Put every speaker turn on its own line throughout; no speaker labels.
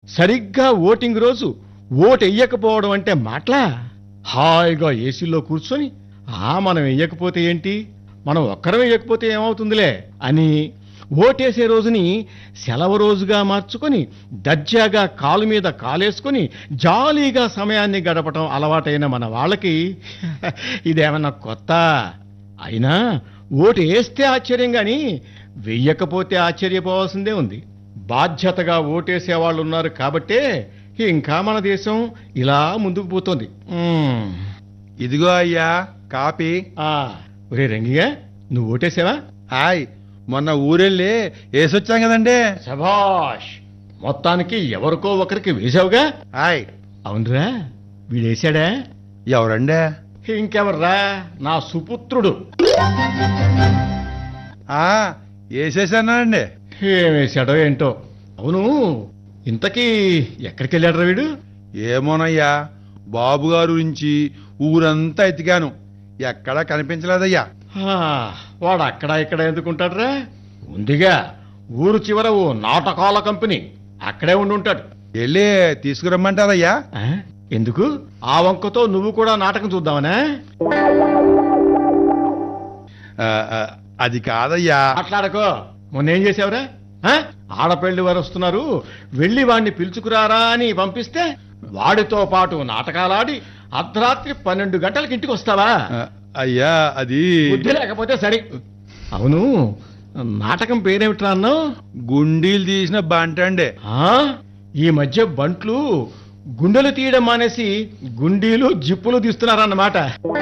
సరిగ్గా ఓటింగ్ రోజు ఓటు వెయ్యకపోవడం అంటే మాటలా హాయిగా ఏసీలో కూర్చొని ఆ మనం వెయ్యకపోతే ఏంటి మనం ఒక్కరం వెయ్యకపోతే ఏమవుతుందిలే అని ఓటేసే రోజుని సెలవు రోజుగా మార్చుకొని దర్జాగా కాలు మీద కాలేసుకొని జాలీగా సమయాన్ని గడపటం అలవాటైన మన వాళ్ళకి ఇదేమన్నా కొత్త అయినా ఓటు వేస్తే ఆశ్చర్యం గాని వెయ్యకపోతే ఆశ్చర్యపోవాల్సిందే ఉంది బాధ్యతగా ఓటేసే వాళ్ళు ఉన్నారు కాబట్టే ఇంకా మన దేశం ఇలా ముందుకు పోతుంది మ్మ్.
ఇదిగో అయ్యా కాపీ
ఆ, ఒరే రంగిగా నువ్వు ఓటేసావా
హాయ్ మొన్న ఊరెళ్ళి వేసొచ్చాం కదండి
శభాష్ మొత్తానికి ఎవరికో ఒకరికి వేసావుగా
హాయ్
అవునరా వీడేశాడా
ఎవరండి
ఇంకెవర్రా నా సుపుత్రుడు
ఆ వేసేసానండి
ఏం వేశాడో ఏంటో అవును ఇంతకీ ఎక్కడికి వెళ్ళాడు వీడు
ఏమోనయ్యా బాబు గారు గురించి ఊరంతా ఎతికాను ఎక్కడా కనిపించలేదయ్యా
ఆ, వాడు అక్కడ ఇక్కడ ఎందుకుంటాడురా ఉందిగా ఊరు చివర ఓ నాటకాల కంపెనీ అక్కడే ఉండి ఉంటాడు
వెళ్ళి తీసుకురమ్మంటారయ్యా
ఆ, ఎందుకు ఆ వంకతో నువ్వు కూడా నాటకం చూద్దామనా
ఆ, ఆ, అది కాదయ్యా
మాట్లాడకో మొన్నేం చేసావురా ఆ? ఆడపెళ్లి వారు వస్తున్నారు వెళ్ళి వాడిని పిలుచుకురారా అని పంపిస్తే వాడితో పాటు నాటకాలాడి అర్ధరాత్రి పన్నెండు గంటలకి ఇంటికి వస్తావా
ఆ, అయ్యా అది
బుద్ధి లేకపోతే సరే అవును నాటకం పేరేమిట్రా అన్నావు
గుండీలు తీసిన బంట అండి
ఆ? ఈ మధ్య బంట్లు గుండెలు తీయడం మానేసి గుండీలు జిప్పులు తీస్తున్నారన్నమాట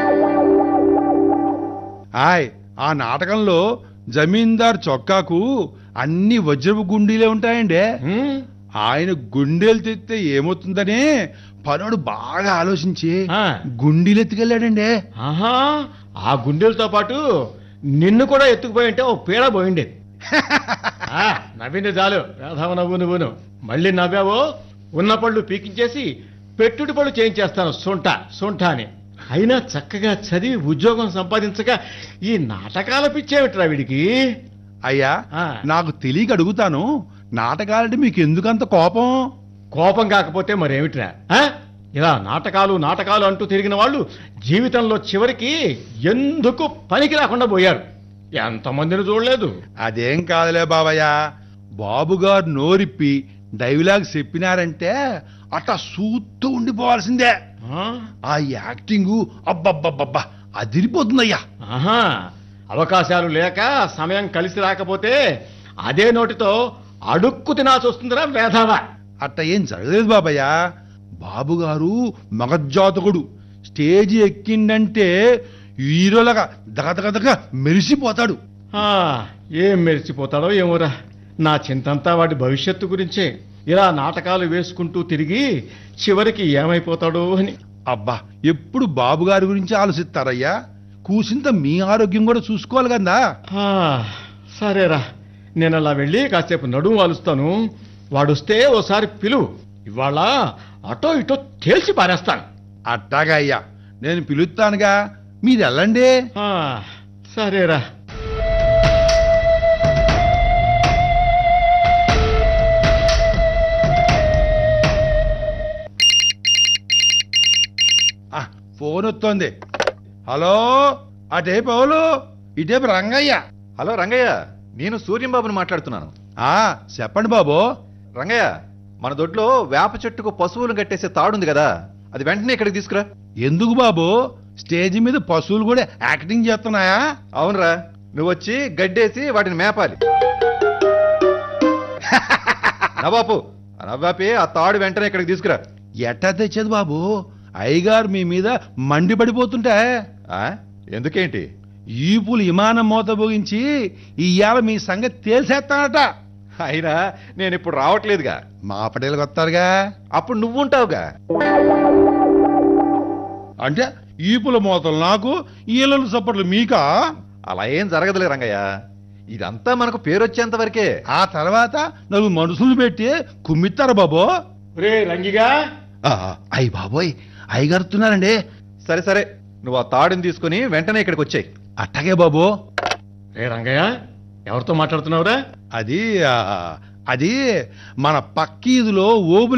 హాయ్ ఆ నాటకంలో జమీందార్ చొక్కాకు అన్ని వజ్రపు గుండీలే ఉంటాయండి
ఉమ్,
ఆయన గుండెలు తెస్తే ఏమవుతుందని పనుడు బాగా ఆలోచించి
ఆ.
గుండీలు ఎత్తుకెళ్ళాడండి
ఆహా ఆ గుండెలతో పాటు నిన్ను కూడా ఎత్తుకుపోయి ఉంటే ఓ పీడ పోయిండేది ఆ, నవ్వింది చాలు వేధవ నవ్వు నువ్వును మళ్ళీ నవ్వావో ఉన్న పళ్ళు పీకించేసి పెట్టుడు పళ్ళు చేయించేస్తాను సొంట సొంట అని అయినా చక్కగా చదివి ఉద్యోగం సంపాదించగా ఈ నాటకాల పిచ్చేమిట్రా వీడికి
అయ్యా
ఆ.
నాకు తెలియక అడుగుతాను నాటకాలంటే మీకు ఎందుకంత కోపం
కోపం కాకపోతే మరేమిట్రా ఆ? ఇలా నాటకాలు నాటకాలు అంటూ తిరిగిన వాళ్ళు జీవితంలో చివరికి ఎందుకు పనికి రాకుండా పోయారు ఎంతమందిని చూడలేదు
అదేం కాదులే బాబయ్య బాబు గారు నోరిప్పి డైలాగ్ చెప్పినారంటే అట్లా సూత్తూ ఉండిపోవాల్సిందే
ఆ?
ఆ యాక్టింగు అబ్బబ్బబ్బబ్బా అదిరిపోతుందయ్యా
ఆహా అవకాశాలు లేక సమయం కలిసి రాకపోతే అదే నోటితో అడుక్కు తినాల్సి వస్తుందిరా వేధావా
అట్ట ఏం జరగలేదు బాబయ్య బాబు గారు మగజాతకుడు స్టేజ్ ఎక్కిండంటే హీరోలాగా దగదగదగ మెరిసిపోతాడు
ఆ, ఏం మెరిసిపోతాడో ఏమోరా నా చింతంతా వాడి భవిష్యత్తు గురించే ఇలా నాటకాలు వేసుకుంటూ తిరిగి చివరికి ఏమైపోతాడో అని
అబ్బా ఎప్పుడు బాబు గారి గురించి ఆలోచిస్తారయ్యా కూసింత మీ ఆరోగ్యం కూడా చూసుకోవాలి కదా
ఆ, సరేరా నేను అలా వెళ్ళి కాసేపు నడుము వాలుస్తాను వాడొస్తే ఓసారి పిలువు ఇవాళ అటో ఇటో తేల్చి పారేస్తాను
అట్టాగా అయ్యా నేను పిలుస్తానుగా మీరు వెళ్ళండి
ఆ, సరేరా
ఆ, ఫోన్ వస్తోంది హలో అటే పౌలు ఇటేపు రంగయ్య
హలో రంగయ్య నేను సూర్యంబాబుని మాట్లాడుతున్నాను
ఆ చెప్పండి బాబు
రంగయ్య మన దొడ్లో వేప చెట్టుకు పశువులు కట్టేసే తాడుంది కదా అది వెంటనే ఇక్కడికి తీసుకురా
ఎందుకు బాబు స్టేజ్ మీద పశువులు కూడా యాక్టింగ్ చేస్తున్నాయా
అవునరా నువ్వు వచ్చి గడ్డేసి వాటిని మేపాలి నవాపు నవ్వాపి ఆ తాడు వెంటనే ఇక్కడికి తీసుకురా
ఎట్టా తెచ్చేది బాబు అయ్యగారు మీ మీద మండిపడిపోతుంటే
ఆ? ఎందుకేంటి
ఈపులు విమానం మోత భోగించి ఇవాళ మీ సంగతి తేల్చేస్తానట
అయినా నేను ఇప్పుడు రావట్లేదుగా
మా పటేలకు వస్తారుగా
అప్పుడు నువ్వు ఉంటావుగా
అంటే ఈపుల మోతలు నాకు ఈలలు సపోర్ట్లు మీకా
అలా ఏం జరగదులే రంగయ్య ఇదంతా మనకు పేరు వచ్చేంత వరకే
ఆ తర్వాత నలుగురు మనుషులు పెట్టి కుమ్మిస్తారు బాబు
రే రంగిగా
ఆ, అయ్ బాబోయ్ అయ్యగారుతున్నారండి
సరే సరే నువ్వు ఆ తాడుని తీసుకుని వెంటనే ఇక్కడికి వచ్చాయి
అట్టగే బాబు
రే రంగయ్య ఎవరితో మాట్లాడుతున్నావురా
అది ఆ, అది మన పక్కీదులో ఓబుల